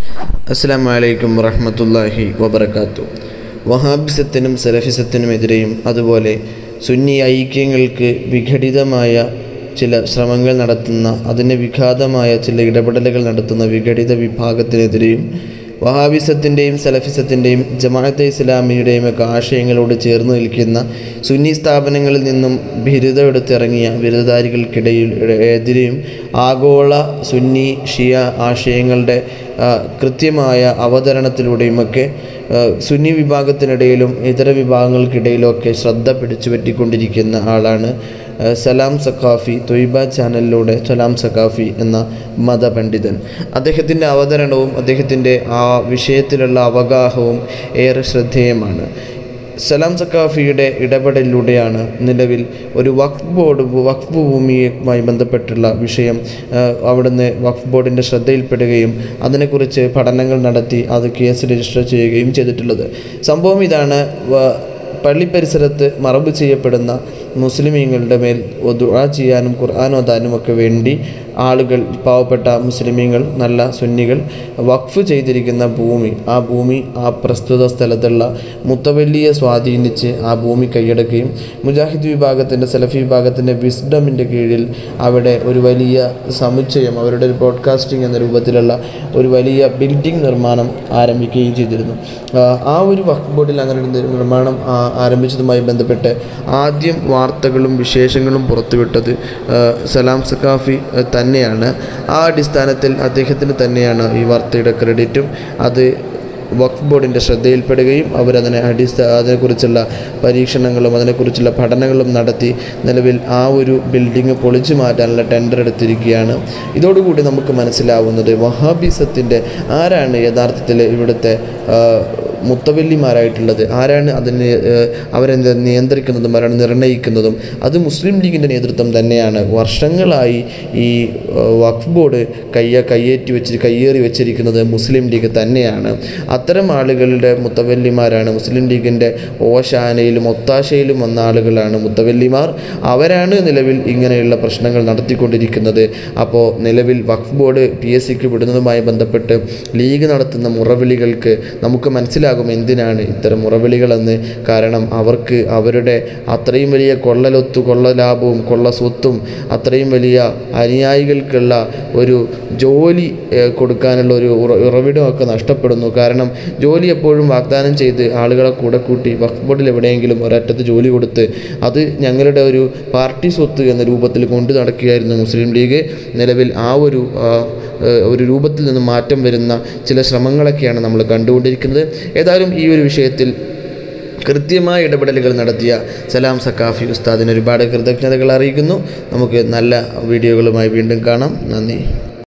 അസ്സാം വലൈക്കും വറഹമത്തല്ലാഹി വബർക്കാത്തു വഹാബിസത്തിനും സലഫിസത്തിനുമെതിരെയും അതുപോലെ സുന്നി ഐക്യങ്ങൾക്ക് വിഘടിതമായ ചില ശ്രമങ്ങൾ നടത്തുന്ന അതിന് വിഘാതമായ ചില ഇടപെടലുകൾ നടത്തുന്ന വിഘടിത വിഭാഗത്തിനെതിരെയും വഹാബിസത്തിൻ്റെയും സലഫിസത്തിൻ്റെയും ജമാഅത്തെ ഇസ്ലാമിയുടെയും ഒക്കെ ആശയങ്ങളോട് ചേർന്ന് നിൽക്കുന്ന സുന്നി സ്ഥാപനങ്ങളിൽ നിന്നും ബിരുദം എടുത്തിറങ്ങിയ ബിരുദധാരികൾക്കിടയിൽ എതിരെയും ആഗോള സുന്നി ഷിയ ആശയങ്ങളുടെ ആ, കൃത്യമായ അവതരണത്തിലൂടെയുമൊക്കെ ആ, സുന്നി വിഭാഗത്തിനിടയിലും ഇതര വിഭാഗങ്ങൾക്കിടയിലുമൊക്കെ ശ്രദ്ധ പിടിച്ചു പറ്റിക്കൊണ്ടിരിക്കുന്ന ആളാണ് ആ, സലാം സക്കാഫി തൊയ്ബ ചാനലിലൂടെ സലാം സക്കാഫി എന്ന മതപണ്ഡിതൻ അദ്ദേഹത്തിൻ്റെ അവതരണവും അദ്ദേഹത്തിൻ്റെ ആ വിഷയത്തിലുള്ള അവഗാഹവും ഏറെ ശ്രദ്ധേയമാണ് സലാം സക്കാഫിയുടെ ഇടപെടലിലൂടെയാണ് നിലവിൽ ഒരു വഖഫ് ബോർഡ് വഖഫ് ഭൂമിയുമായി ബന്ധപ്പെട്ടുള്ള വിഷയം ആ, അവിടുന്ന് വഖഫ് ബോർഡിൻ്റെ ശ്രദ്ധയിൽപ്പെടുകയും അതിനെക്കുറിച്ച് പഠനങ്ങൾ നടത്തി അത് കേസ് രജിസ്റ്റർ ചെയ്യുകയും ചെയ്തിട്ടുള്ളത് സംഭവം ഇതാണ് വ- പള്ളി പരിസരത്ത് മറവ് ചെയ്യപ്പെടുന്ന മുസ്ലിമീങ്ങളുടെ മേൽ ദുആ ചെയ്യാനും ഖുർആൻ ഓതാനും ഒക്കെ വേണ്ടി ആളുകൾ പാവപ്പെട്ട മുസ്ലിമീങ്ങൾ നല്ല സുന്നികൾ വഖഫ് ചെയ്തിരിക്കുന്ന ഭൂമി ആ ഭൂമി ആ പ്രസ്തുത സ്ഥലത്തുള്ള മുത്തവല്ലിയെ സ്വാധീനിച്ച് ആ ഭൂമി കൈയടക്കുകയും മുജാഹിദ് വിഭാഗത്തിൻ്റെ സലഫി വിഭാഗത്തിൻ്റെ വിസ്ഡമിൻ്റെ കീഴിൽ അവിടെ ഒരു വലിയ സമുച്ചയം അവരുടെ ഒരു ബ്രോഡ്കാസ്റ്റിംഗ് എന്ന രൂപത്തിലുള്ള ഒരു വലിയ ബിൽഡിംഗ് നിർമ്മാണം ആരംഭിക്കുകയും ചെയ്തിരുന്നു ആ, ആ ഒരു വഖഫ് ബോർഡിൽ അങ്ങനെ ഒരു നിർമ്മാണം ആ, ആരംഭിച്ചതുമായി ബന്ധപ്പെട്ട് ആദ്യം വാർത്തകളും വിശേഷങ്ങളും പുറത്തുവിട്ടത് ആ, സലാം സക്കാഫി ആ, തന്നെയാണ് ആ അടിസ്ഥാനത്തിൽ അദ്ദേഹത്തിന് തന്നെയാണ് ഈ വാർത്തയുടെ ക്രെഡിറ്റും അത് വഖഫ് ബോർഡിൻ്റെ ശ്രദ്ധയിൽപ്പെടുകയും അവരതിനെ അടിസ്ഥാ അതിനെക്കുറിച്ചുള്ള പരീക്ഷണങ്ങളും അതിനെക്കുറിച്ചുള്ള പഠനങ്ങളും നടത്തി നിലവിൽ ആ ഒരു ബിൽഡിംഗ് പൊളിച്ചു മാറ്റാനുള്ള ടെൻഡർ എടുത്തിരിക്കുകയാണ് ഇതോടുകൂടി നമുക്ക് മനസ്സിലാവുന്നത് വഹാബിസത്തിൻ്റെ ആരാണ് യഥാർത്ഥത്തിൽ ഇവിടുത്തെ ആ, മുത്തവല്ലിമാരായിട്ടുള്ളത് ആരാണ് അതിനെ ഏഹ്, അവരെ നി- നിയന്ത്രിക്കുന്നതും ആരാണ് നിർണ്ണയിക്കുന്നതും അത് മുസ്ലിം ലീഗിൻ്റെ നേതൃത്വം തന്നെയാണ് വർഷങ്ങളായി ഈ ഏഹ്, വഖഫ് ബോർഡ് കയ്യ കയ്യേറ്റി വെച്ച് കയ്യേറി വെച്ചിരിക്കുന്നത് മുസ്ലിം ലീഗ് തന്നെയാണ് അത്തരം ആളുകളുടെ മുത്തവല്ലിമാരാണ് മുസ്ലിം ലീഗിൻ്റെ ഓശാനയിലും ഒത്താശയിലും വന്ന ആളുകളാണ് മുത്തവല്ലിമാർ അവരാണ് നിലവിൽ ഇങ്ങനെയുള്ള പ്രശ്നങ്ങൾ നടത്തിക്കൊണ്ടിരിക്കുന്നത് അപ്പോൾ നിലവിൽ വഖഫ് ബോർഡ് പി എസ് സിക്ക് വിടുന്നതുമായി ബന്ധപ്പെട്ട് ലീഗ് നടത്തുന്ന മുറവിളികൾക്ക് നമുക്ക് മനസ്സിലാകും എന്തിനാണ് ഇത്തരം മുറവിളികളെന്ന് കാരണം അവർക്ക് അവരുടെ അത്രയും വലിയ കൊള്ളലൊത്തു കൊള്ള ലാഭവും കൊള്ള സ്വത്തും അത്രയും വലിയ അനുയായികൾക്കുള്ള ഒരു ജോലി ഏഹ്, കൊടുക്കാനുള്ള ഒരു ഉറ- ഉറവിടമൊക്കെ നഷ്ടപ്പെടുന്നു കാരണം ജോലി എപ്പോഴും വാഗ്ദാനം ചെയ്ത് ആളുകളെ കൂടെ കൂട്ടി വഖഫ് ബോർഡിൽ എവിടെയെങ്കിലും ഒരറ്റത്ത് ജോലി കൊടുത്ത് അത് ഞങ്ങളുടെ ഒരു പാർട്ടി സ്വത്ത് എന്ന രൂപത്തിൽ കൊണ്ടു നടക്കുകയായിരുന്നു മുസ്ലിം ലീഗ് നിലവിൽ ആ ഒരു ആ, ഏഹ്, ഒരു രൂപത്തിൽ നിന്ന് മാറ്റം വരുന്ന ചില ശ്രമങ്ങളൊക്കെയാണ് നമ്മൾ കണ്ടുകൊണ്ടിരിക്കുന്നത് ഏതായാലും ഈ ഒരു വിഷയത്തിൽ കൃത്യമായ ഇടപെടലുകൾ നടത്തിയ സലാം സക്കാഫി ഉസ്താദിന് ഒരുപാട് കൃതജ്ഞതകൾ അറിയിക്കുന്നു നമുക്ക് നല്ല വീഡിയോകളുമായി വീണ്ടും കാണാം നന്ദി